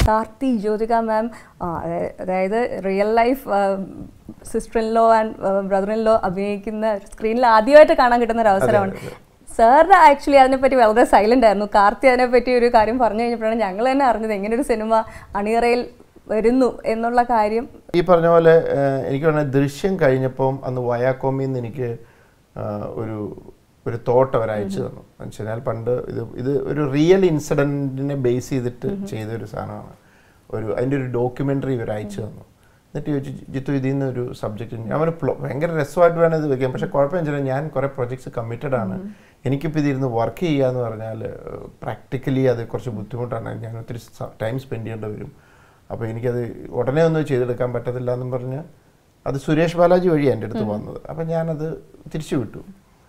Karti Jyothika ma'am അതായത് real life sister in law and brother in law അഭിനയിക്കുന്ന സ്ക്രീനിൽ ആദ്യമായിട്ട് കാണാൻ കിട്ടുന്ന ഒരു അവസരമാണ് സാറിന് ആക്ച്വലി അതിനെപ്പറ്റി വളരെ സൈലന്റ് ആയിരുന്നു കാർത്തി അതിനെപ്പറ്റി ഒരു കാര്യം പറഞ്ഞു കഴിഞ്ഞപ്പോഴാണ് ഞങ്ങൾ തന്നെ അറിഞ്ഞത് ഇങ്ങനെ ഒരു സിനിമ അണിയറയിൽ വരുന്നു എന്നുള്ള കാര്യം ഈ പറഞ്ഞ പോലെ ഏഹ്, എനിക്ക് പറഞ്ഞ ദൃശ്യം കഴിഞ്ഞപ്പം അന്ന് വയാക്കോമിൽ നിന്ന് എനിക്ക് ആഹ്, ഒരു ഒരു തോട്ട് അവർ അയച്ചു തന്നു എന്ന് വെച്ചാൽ പണ്ട് ഇത് ഇത് ഒരു റിയൽ ഇൻസിഡൻറ്റിനെ ബേസ് ചെയ്തിട്ട് ചെയ്ത ഒരു സാധനമാണ് ഒരു അതിൻ്റെ ഒരു ഡോക്യുമെൻ്ററി ഇവർ അയച്ചു തന്നു എന്നിട്ട് ചോദിച്ചു ജിത്തു ഇതിൽ നിന്ന് ഒരു സബ്ജക്റ്റ് ഞാൻ ഒരു പ്ലോ ഭയങ്കര രസമായിട്ട് വേണം ഇത് വെക്കാം പക്ഷേ കുഴപ്പമെന്ന് വെച്ചാൽ ഞാൻ കുറേ പ്രൊജക്ട്സ് കമ്മിറ്റഡ് ആണ് എനിക്കിപ്പോൾ ഇതിരുന്ന് വർക്ക് ചെയ്യുക എന്ന് പറഞ്ഞാൽ പ്രാക്ടിക്കലി അത് കുറച്ച് ബുദ്ധിമുട്ടാണ് ഞാൻ ഒത്തിരി ടൈം സ്പെൻഡ് ചെയ്യേണ്ടി വരും അപ്പോൾ എനിക്കത് ഉടനെ ഒന്നും ചെയ്തെടുക്കാൻ പറ്റത്തില്ല എന്നും പറഞ്ഞ് അത് സുരേഷ് ബാലാജി വഴി എൻ്റെ അടുത്ത് വന്നത് അപ്പം ഞാനത് തിരിച്ചു വിട്ടു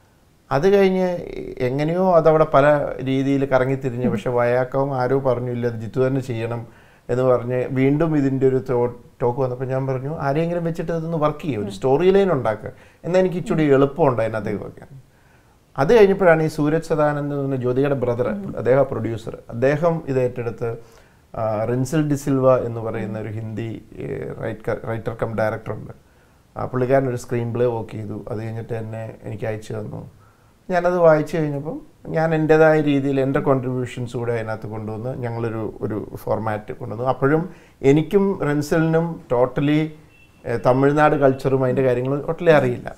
അത് കഴിഞ്ഞ് എങ്ങനെയോ അതവിടെ പല രീതിയിൽ കറങ്ങിത്തിരിഞ്ഞ് പക്ഷെ വയാക്കവും ആരോ പറഞ്ഞു ഇല്ല അത് ജിത്തു തന്നെ ചെയ്യണം എന്ന് പറഞ്ഞ് വീണ്ടും ഇതിൻ്റെ ഒരു ടോക്ക് വന്നപ്പോൾ ഞാൻ പറഞ്ഞു ആരെങ്കിലും വെച്ചിട്ട് ഇതൊന്ന് വർക്ക് ചെയ്യുക ഒരു സ്റ്റോറി ലൈൻ ഉണ്ടാക്കുക എന്നാൽ എനിക്ക് ഇച്ചിരി എളുപ്പമുണ്ട് അതിനകത്തേക്ക് വെക്കാൻ അത് കഴിഞ്ഞപ്പോഴാണ് ഈ സൂരജ് സദാനന്ദ് എന്ന് പറഞ്ഞ ജ്യോതികയുടെ ബ്രദർ അദ്ദേഹം പ്രൊഡ്യൂസർ അദ്ദേഹം ഇത് ഏറ്റെടുത്ത് ആ, റിൻസിൽ ഡിസിൽവ എന്ന് പറയുന്ന ഒരു ഹിന്ദി റൈറ്റർ കം ഡയറക്ടർ ഉണ്ട് ആ പുള്ളിക്കാരൻ ഒരു സ്ക്രീൻ പ്ലേ വർക്ക് ചെയ്തു അത് കഴിഞ്ഞിട്ട് എന്നെ എനിക്ക് അയച്ചു തന്നു ഞാനത് വായിച്ചു കഴിഞ്ഞപ്പം ഞാൻ എൻ്റെതായ രീതിയിൽ എൻ്റെ കോൺട്രിബ്യൂഷൻസ് കൂടെ അതിനകത്ത് കൊണ്ടുവന്ന് ഞങ്ങളൊരു ഒരു ഫോർമാറ്റ് കൊണ്ടുവന്നു അപ്പോഴും എനിക്കും റെൻസലിനും ടോട്ടലി തമിഴ്നാട് കൾച്ചറും അതിൻ്റെ കാര്യങ്ങളും ടോട്ടലി അറിയില്ല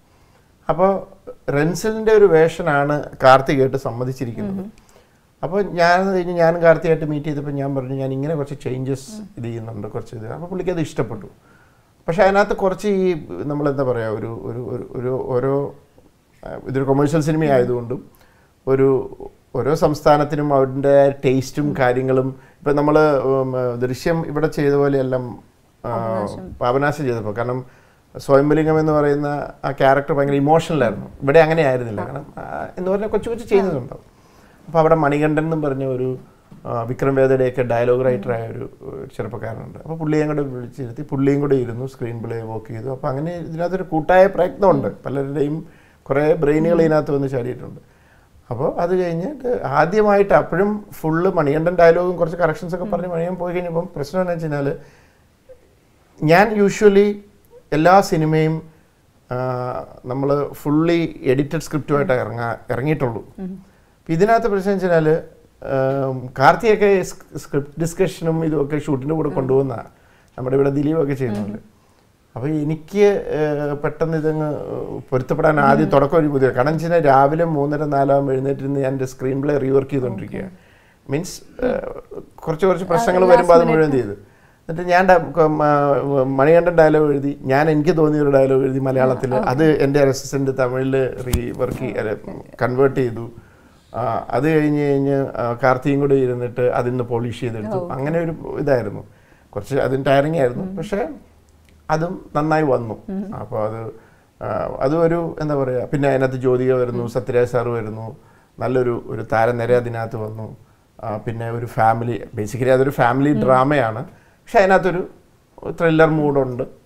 അപ്പോൾ റെൻസലിൻ്റെ ഒരു വേഷനാണ് കാർത്തികായിട്ട് സമ്മതിച്ചിരിക്കുന്നത് അപ്പോൾ ഞാൻ അത് കഴിഞ്ഞ് ഞാനും കാർത്തിയായിട്ട് മീറ്റ് ചെയ്തപ്പോൾ ഞാൻ പറഞ്ഞു ഞാൻ ഇങ്ങനെ കുറച്ച് ചേഞ്ചസ് ഇത് ചെയ്യുന്നുണ്ട് കുറച്ച് ഇത് അപ്പോൾ പുള്ളിക്ക് അത് ഇഷ്ടപ്പെട്ടു പക്ഷേ അതിനകത്ത് കുറച്ച് ഈ നമ്മൾ എന്താ പറയുക ഒരു ഒരു ഒരു ഒരു ഓരോ ആ, ഇതൊരു കൊമേഴ്ഷ്യൽ സിനിമ ആയതുകൊണ്ടും ഒരു ഓരോ സംസ്ഥാനത്തിനും അവരുടെ ടേസ്റ്റും കാര്യങ്ങളും ഇപ്പം നമ്മൾ ദൃശ്യം ഇവിടെ ചെയ്ത പോലെയെല്ലാം ആ, പാപനാശം ചെയ്തപ്പോൾ കാരണം സ്വയംബലിംഗം എന്ന് പറയുന്ന ആ ക്യാരക്ടർ ഭയങ്കര ഇമോഷണൽ ആയിരുന്നു ഇവിടെ അങ്ങനെ ആയിരുന്നില്ല കാരണം ആ, എന്ന് പറഞ്ഞാൽ കൊച്ചു കൊച്ചു ചെയ്യുന്നുണ്ടാവും അപ്പോൾ അവിടെ മണികണ്ഠൻ എന്നും പറഞ്ഞ ഒരു ആ, വിക്രം വേദയുടെയൊക്കെ ഡയലോഗ് റൈറ്ററായ ഒരു ഒരു ചെറുപ്പക്കാരനുണ്ട് അപ്പോൾ പുള്ളിയും കൂടെ വിളിച്ചിരുത്തി പുള്ളിയും കൂടെ ഇരുന്നു സ്ക്രീൻ പ്ലേ വർക്ക് ചെയ്തു അപ്പോൾ അങ്ങനെ ഇതിനകത്തൊരു കൂട്ടായ പ്രയത്നമുണ്ട് പലരുടെയും കുറേ ബ്രെയിനുകൾ ഇതിനകത്ത് വന്ന് ചാടിയിട്ടുണ്ട് അപ്പോൾ അത് കഴിഞ്ഞിട്ട് ആദ്യമായിട്ട് അപ്പോഴും ഫുള്ള് മണികണ്ഠൻ ഡയലോഗും കുറച്ച് കറക്ഷൻസ് ഒക്കെ പറഞ്ഞ് മണിയൻ പോയി കഴിഞ്ഞപ്പം പ്രശ്നം എന്താ വെച്ച് കഴിഞ്ഞാൽ ഞാൻ യൂഷ്വലി എല്ലാ സിനിമയും നമ്മൾ ഫുള്ളി എഡിറ്റഡ് സ്ക്രിപ്റ്റുമായിട്ട് ഇറങ്ങാ ഇറങ്ങിയിട്ടുള്ളൂ അപ്പം ഇതിനകത്ത് പ്രശ്നം വെച്ച് കഴിഞ്ഞാൽ കാർത്തിയൊക്കെ സ്ക്രിപ്റ്റ് ഡിസ്കഷനും ഇതുമൊക്കെ ഷൂട്ടിൻ്റെ കൂടെ കൊണ്ടുപോകുന്ന നമ്മുടെ ഇവിടെ ദിലീപൊക്കെ ചെയ്യുന്നുണ്ട് അപ്പോൾ എനിക്ക് ഏഹ്, പെട്ടെന്ന് ഇതങ്ങ് പൊരുത്തപ്പെടാൻ ആദ്യം തുടക്കം ഒരു പുതിയ കാരണം വെച്ച് കഴിഞ്ഞാൽ രാവിലെ മൂന്നര നാലാകുമ്പോൾ എഴുന്നേറ്റിരുന്ന് ഞാൻ എൻ്റെ സ്ക്രീൻ പ്ലേ റീവർക്ക് ചെയ്തുകൊണ്ടിരിക്കുക മീൻസ് കുറച്ച് കുറച്ച് പ്രശ്നങ്ങൾ വരുമ്പോൾ അത് മുഴുവൻ ചെയ്ത് എന്നിട്ട് ഞാൻ ഡ- ക- മ- മണികണ്ഠൻ ഡയലോഗ് എഴുതി ഞാൻ എനിക്ക് തോന്നിയ ഒരു ഡയലോഗ് എഴുതി മലയാളത്തിൽ അത് എൻ്റെ അസിസ്റ്റന്റ് തമിഴിൽ റീ വർക്ക് കൺവേർട്ട് ചെയ്തു ആ, അത് കഴിഞ്ഞ് കഴിഞ്ഞ് ആ, കാർത്തിയും കൂടെ ഇരുന്നിട്ട് അതിന്ന് പോളിഷ് ചെയ്തെടുത്തു അങ്ങനെ ഒരു ഇതായിരുന്നു കുറച്ച് അതിന് ടയറിങ് ആയിരുന്നു പക്ഷേ അതും നന്നായി വന്നു അപ്പോൾ അത് ആ, അതും ഒരു എന്താ പറയുക പിന്നെ അതിനകത്ത് ജ്യോതിക വരുന്നു സത്യരാജ് സാറ് വരുന്നു നല്ലൊരു ഒരു താരനിര അതിനകത്ത് വന്നു ആ, പിന്നെ ഒരു ഫാമിലി ബേസിക്കലി അതൊരു ഫാമിലി ഡ്രാമയാണ് പക്ഷെ അതിനകത്തൊരു ത്രില്ലർ മൂഡുണ്ട്